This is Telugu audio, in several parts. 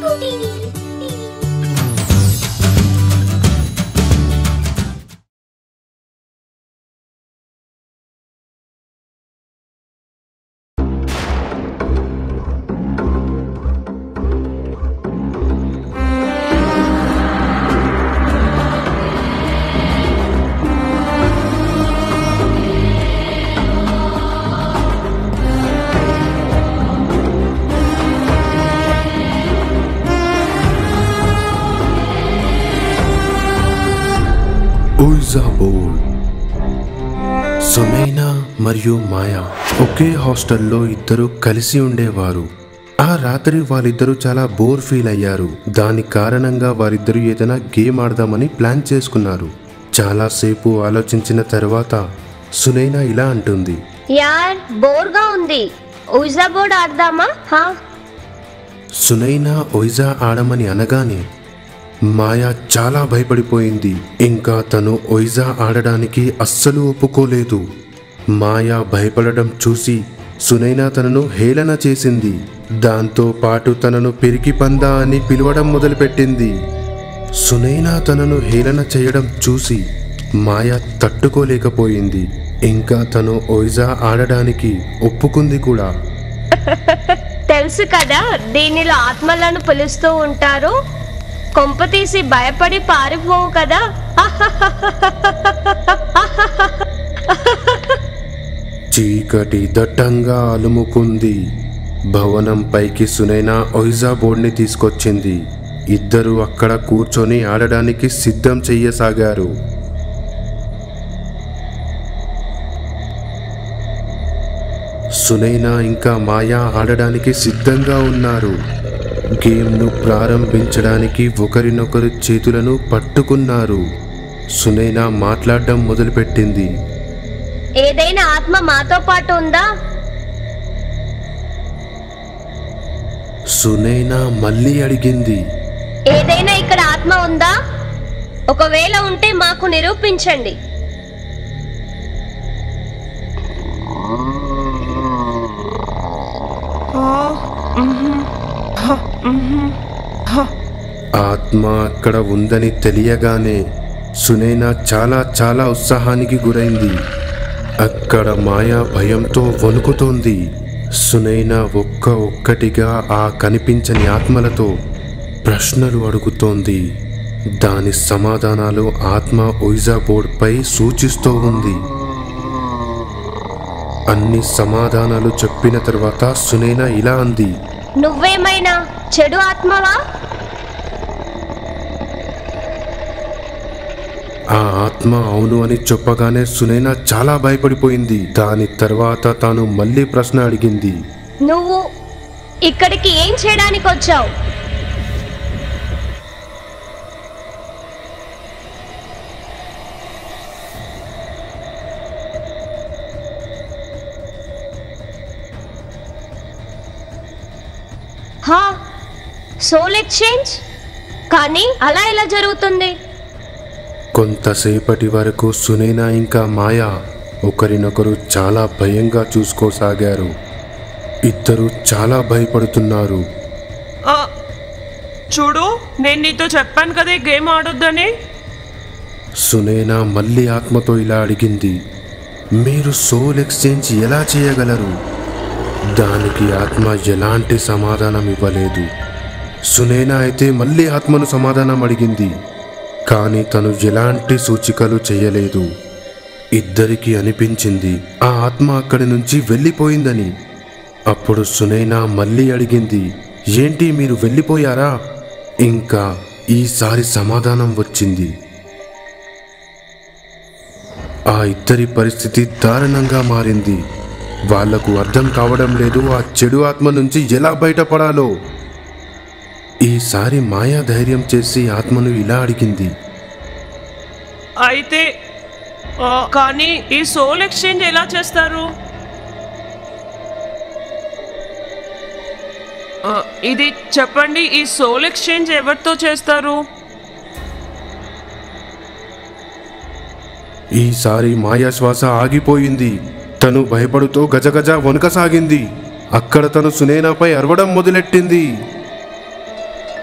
ఊజా బోర్డ్ సునైనా మరియు మాయా ఒకే హాస్టల్లో ఇద్దరు కలిసి ఉండేవారు ఆ రాత్రి వాళ్ళిద్దరూ చాలా బోర్ ఫీల్ అయ్యారు దాని కారణంగా వారిద్దరూ ఏదైనా గేమ్ ఆడదామని ప్లాన్ చేసుకున్నారు చాలాసేపు ఆలోచించిన తర్వాత సునైనా ఇలా అంటుంది యార్ బోర్గా ఉంది ఉజా బోర్డ్ ఆడదామా హా సునైనా ఒయిజా ఆడమని అనగానే మాయా చాలా భయపడిపోయింది ఇంకా తను ఒయిజా ఆడడానికి అస్సలు ఒప్పుకోలేదు మాయా భయపడడం చూసి సునైనా తనను హేళన చేసింది దాంతో పాటు తనను పెరికి పందా అని పిలవడం మొదలుపెట్టింది సునైనా తనను హేళన చేయడం చూసి మాయా తట్టుకోలేకపోయింది ఇంకా తను ఒయిజా ఆడడానికి ఒప్పుకుంది కూడా తెలుసు కదా దీనిలో ఆత్మలను పిలుస్తూ ఉంటారు కొంప తీసి భయపడి పారిపోవు కదా చీకటి దట్టంగా అలుముకుంది భవనం పైకి సునైనా ఒయిజా బోర్డ్ని తీసుకొచ్చింది ఇద్దరు అక్కడ కూర్చొని ఆడడానికి సిద్ధం చెయ్యసాగారు సునైనా ఇంకా మాయా ఆడడానికి సిద్ధంగా ఉన్నారు గేమ్ను ప్రారంభించడానికి ఒకరినొకరు చేతులను పట్టుకున్నారు సునైనా మాట్లాడడం మొదలుపెట్టింది ఏదైనా ఆత్మ మాతో పాటు ఉందా సునైనా మళ్ళీ అడిగింది ఏదైనా ఇక్కడ ఆత్మ ఉందా ఒకవేళ ఉంటే మాకు నిరూపించండి ఆత్మ అక్కడ ఉందని తెలియగానే సునైనా చాలా చాలా ఉత్సాహానికి గురైంది అక్కడ మాయా భయంతో వణుకుతోంది సునైనా ఒక్క ఒక్కటిగా ఆ కనిపించని ఆత్మలతో ప్రశ్నలు అడుగుతోంది దాని సమాధానాలు ఆత్మ ఒయిజా బోర్డ్పై సూచిస్తూ ఉంది అన్ని సమాధానాలు చెప్పిన తర్వాత సునైనా ఇలా అంది నువ్వేమైనా చెడు ఆత్మవా ఆ ఆత్మ అవును అని చెప్పగానే సునైనా చాలా భయపడిపోయింది దాని తర్వాత తాను మళ్ళీ ప్రశ్న అడిగింది నువ్వు ఇక్కడికి ఏం చేయడానికి వచ్చావు హా సోల్ ఎక్స్చేంజ్ కానీ అలా ఎలా జరుగుతుంది కొంతసేపటి వరకు సునైనా ఇంకా మాయా ఒకరినొకరు చాలా భయంగా చూసుకోసాగారు ఇద్దరు చాలా భయపడుతున్నారు ఆ, చూడు నేను నీతో చెప్పాను కదా ఈ గేమ్ ఆడొద్దని సునైనా మళ్ళీ ఆత్మతో ఇలా అడిగింది మీరు సోల్ ఎక్స్చేంజ్ ఎలా చేయగలరు దానికి ఆత్మ ఎలాంటి సమాధానం ఇవ్వలేదు సునైనా అయితే మళ్ళీ ఆత్మను సమాధానం అడిగింది కానీ తను ఎలాంటి సూచికలు చేయలేదు ఇద్దరికి అనిపించింది ఆ ఆత్మ అక్కడి నుంచి వెళ్ళిపోయిందని అప్పుడు సునైనా మళ్ళీ అడిగింది ఏంటి మీరు వెళ్ళిపోయారా ఇంకా ఈసారి సమాధానం వచ్చింది ఆ ఇద్దరి పరిస్థితి దారుణంగా మారింది వాళ్లకు అర్థం కావడం లేదు ఆ చెడు ఆత్మ నుంచి ఎలా బయటపడాలో ఈసారి మాయా ధైర్యం చేసి ఆత్మను ఇలా అడిగింది అయితే ఆ, కానీ ఈ సోల్ ఎక్స్చేంజ్ ఎలా చేస్తారు ఆ, ఇది చెప్పండి ఈ సోల్ ఎక్స్చేంజ్ ఎవరితో చేస్తారు ఈసారి మాయా శ్వాస ఆగిపోయింది తను భయపడుతూ గజగజ వణకసాగింది అక్కడ తను సునేనాపై అరవడం మొదలెట్టింది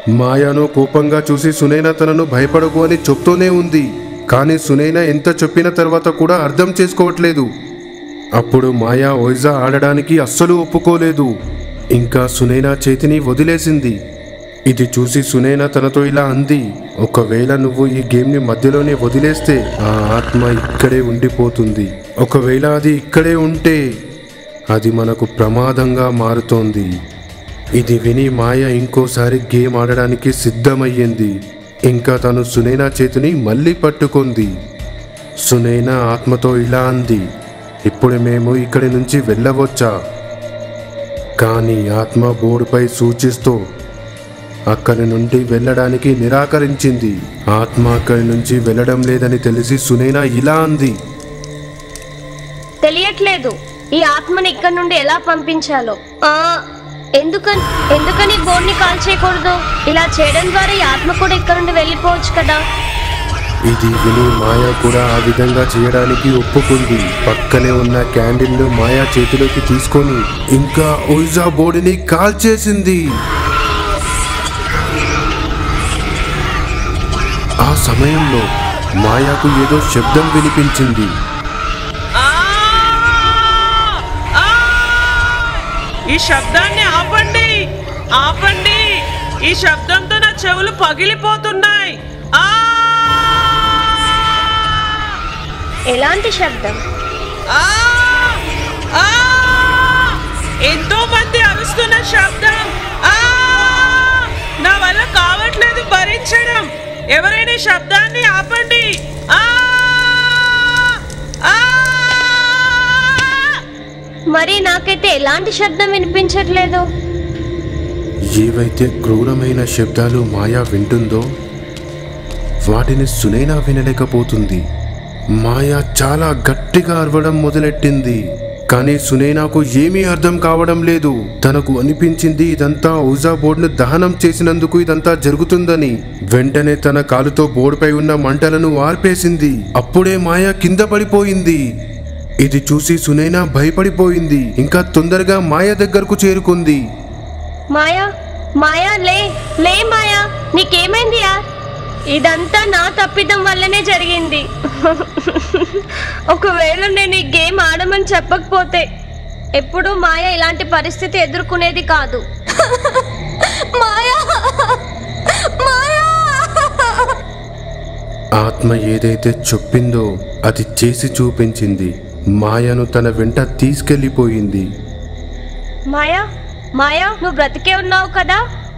మాయాను కోపంగా చూసి సునైన తనను భయపడకు అని చెప్తూనే ఉంది కానీ సునైన ఎంత చెప్పిన తర్వాత కూడా అర్థం చేసుకోవట్లేదు అప్పుడు మాయా ఓయిజా ఆడడానికి అస్సలు ఒప్పుకోలేదు ఇంకా సునైనా చేతిని వదిలేసింది ఇది చూసి సునైనా తనతో ఇలా అంది ఒకవేళ నువ్వు ఈ గేమ్ని మధ్యలోనే వదిలేస్తే ఆ ఆత్మ ఇక్కడే ఉండిపోతుంది ఒకవేళ అది ఇక్కడే ఉంటే అది మనకు ప్రమాదంగా మారుతోంది ఇది విని మాయ ఇంకోసారి గేమ్ ఆడడానికి సిద్ధమయ్యింది ఇంకా తను సునైనా చేతిని మళ్ళీ పట్టుకుంది సునైనా ఆత్మతో ఇలా అంది ఇప్పుడు మేము ఇక్కడి నుంచి వెళ్ళవచ్చా కానీ ఆత్మ బోర్డుపై సూచిస్తూ అక్కడి నుండి వెళ్ళడానికి నిరాకరించింది ఆత్మ అక్కడి నుంచి వెళ్ళడం లేదని తెలిసి సునైనా ఇలా అంది తెలియట్లేదు ఈ ఆత్మని ఇక్కడ నుండి ఎలా పంపించాలో ఆ ఎందుకని ఎందుకని బోర్డ్ని కాల్ చేయకూడదు ఇలా చేయడం ద్వారా ఈ ఆత్మ కూడా ఇక్కడ నుండి వెళ్ళిపోవచ్చు కదా ఇది విని మాయా కూడా ఆ విధంగా చేయడానికి ఒప్పుకుంది పక్కనే ఉన్న క్యాండిల్ మాయా చేతిలోకి తీసుకొని ఇంకా ఒయిజా బోర్డుని కాల్ చేసింది ఆ సమయంలో మాయాకు ఏదో శబ్దం వినిపించింది ఆ! ఆ! ఈ శబ్దాన్ని ఆపండి ఆపండి ఈ శబ్దంతో నా చెవులు పగిలిపోతున్నాయి ఆ! ఎలాంటి శబ్దం ఆ! ఆ! ఎంతో మంది అరుస్తున్న శబ్దం ఆ! నా వల్ల కావట్లేదు భరించడం ఎవరైనా ఈ శబ్దాన్ని ఆపండి ఆ! ఆ! మరి నాకైతే ఎలాంటి శబ్దం వినిపించట్లేదు ఏవైతే క్రూరమైన శబ్దాలు మాయా వింటుందో వాటిని సునైనా వినలేకపోతుంది మాయా చాలా గట్టిగా అరవడం మొదలెట్టింది కానీ సునైనాకు ఏమీ అర్థం కావడం లేదు తనకు అనిపించింది ఇదంతా ఔజా బోర్డును దహనం చేసినందుకు ఇదంతా జరుగుతుందని వెంటనే తన కాలుతో బోర్డుపై ఉన్న మంటలను ఆర్పేసింది అప్పుడే మాయా కింద పడిపోయింది ఇది చూసి సునైనా భయపడిపోయింది ఇంకా తొందరగా మాయ దగ్గరకు చేరుకుంది మాయా మాయా లే లే మాయా నీకేమైంది యార్ ఇదంతా నా తప్పిదం వల్లనే జరిగింది ఒకవేళ నేను ఈ గేమ్ ఆడమని చెప్పకపోతే ఎప్పుడూ మాయ ఇలాంటి పరిస్థితి ఎదుర్కొనేది కాదు మాయా మాయా ఆత్మ ఏదైతే చెప్పిందో అది చేసి చూపించింది మాయను తన వెంట తీసుకెళ్ళిపోయింది మాయా మాయా నువ్వు బ్రతికే ఉన్నావు కదా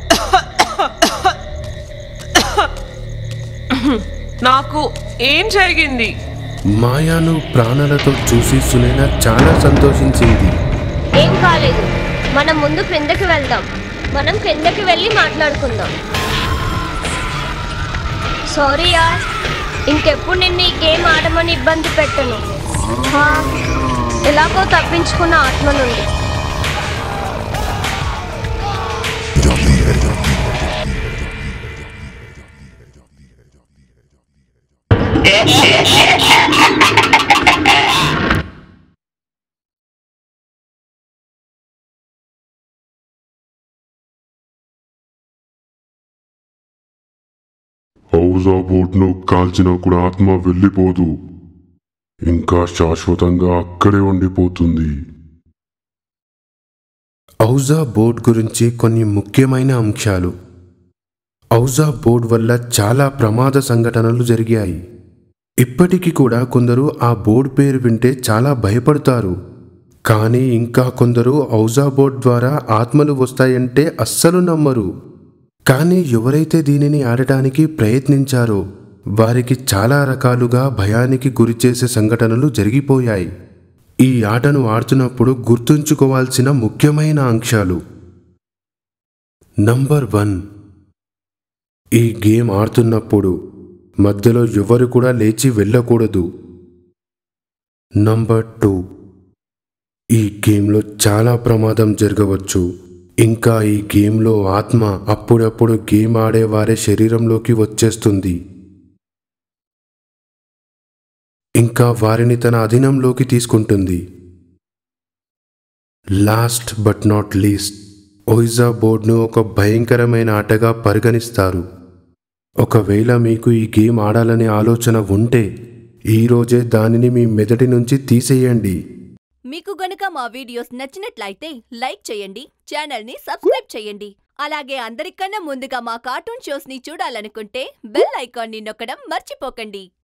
నాకు ఏం జరిగింది మాయాను ప్రాణాలతో చూసి సునైన చాలా సంతోషించింది ఏం కాలేదు మనం ముందు క్రిందకి వెళ్దాం మనం క్రిందకి వెళ్ళి మాట్లాడుకుందాం సారీ యార్ ఇంకెప్పుడు నిన్ను ఈ గేమ్ ఆడమని ఇబ్బంది పెట్టను హా, ఎలాగో తప్పించుకున్న ఆత్మ నుండి ఔజా బోట్ను కాల్చినా కూడా ఆత్మ వెళ్ళిపోదు ఇంకా శాశ్వతంగా అక్కడే ఉండిపోతుంది ఔజా బోర్డ్ గురించి కొన్ని ముఖ్యమైన అంశాలు ఔజా బోర్డ్ వల్ల చాలా ప్రమాద సంఘటనలు జరిగాయి ఇప్పటికీ కూడా కొందరు ఆ బోర్డ్ పేరు వింటే చాలా భయపడతారు కానీ ఇంకా కొందరు ఔజా బోర్డ్ ద్వారా ఆత్మలు వస్తాయంటే అస్సలు నమ్మరు కానీ ఎవరైతే దీనిని ఆడటానికి ప్రయత్నించారో వారికి చాలా రకాలుగా భయానికి గురిచేసే సంఘటనలు జరిగిపోయాయి ఈ ఆటను ఆడుతున్నప్పుడు గుర్తుంచుకోవాల్సిన ముఖ్యమైన అంశాలు నంబర్ వన్ ఈ గేమ్ ఆడుతున్నప్పుడు మధ్యలో ఎవరు కూడా లేచి వెళ్ళకూడదు నంబర్ టూ ఈ గేమ్లో చాలా ప్రమాదం జరగవచ్చు ఇంకా ఈ గేమ్లో ఆత్మ అప్పుడప్పుడు గేమ్ ఆడేవారి శరీరంలోకి వచ్చేస్తుంది ఇంకా వారిని తన అధీనంలోకి తీసుకుంటుంది last but not least ouija బోర్డ్ను ఒక భయంకరమైన ఆటగా పరిగణిస్తారు ఒకవేళ మీకు ఈ గేమ్ ఆడాలనే ఆలోచన ఉంటే ఈరోజే దానిని మీ మెదటి నుంచి తీసేయండి మీకు గనుక మా వీడియోస్ నచ్చినట్లయితే లైక్ చేయండి ఛానల్ని సబ్స్క్రైబ్ చేయండి అలాగే అందరికన్నా ముందుగా మా కార్టూన్ షోస్ ని చూడాలనుకుంటే బెల్ ఐకాన్ని నొక్కడం మర్చిపోకండి